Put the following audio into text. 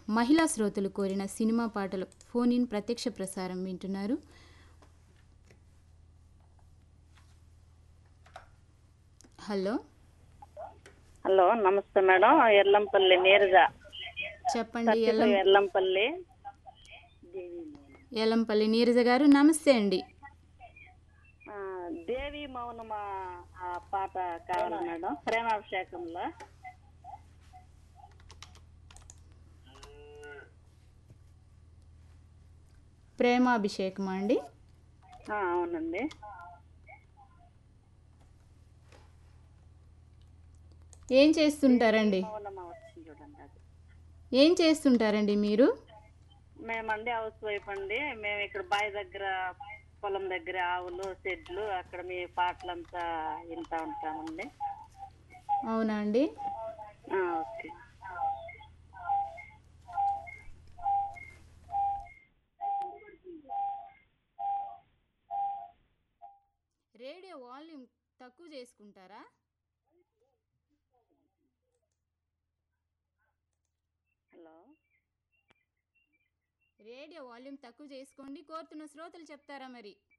మహిళా శ్రోతలు కోరిన సినిమా పాటలు ఫోన్ ఇన్ ప్రత్యక్ష ప్రసారం వింటున్నారు హలో హలో నమస్తే మేడం ఎల్లంపల్లి నీరజ చెప్పండి ఎల్లం ఎల్లంపల్లి ఎల్లంపల్లి నీరజ గారు నమస్తే అండి ఆ, దేవి మౌనమా ఆ పాట కావాలి మేడం ప్రేమాభిషేకంలో ప్రేమాభిషేకమా అండి ఆ, అవునండి ఏం చేస్తుంటారండి మౌనమా వచ్చింది చూడండి అది ఏం చేస్తుంటారండి మీరు మేమండి హౌస్ వైఫ్ అండి మేము ఇక్కడ బావి దగ్గర పొలం దగ్గర ఆవులు చెట్లు అక్కడ మీ పాటలంతా వింటా ఉంటామండి అవునా అండి ఆ, ఓకే రేడియో వాల్యూమ్ తక్కువ చేసుకుంటారా హలో రేడియో వాల్యూమ్ తక్కువ చేసుకోండి కోరుతున్న శ్రోతలు చెప్తారా మరి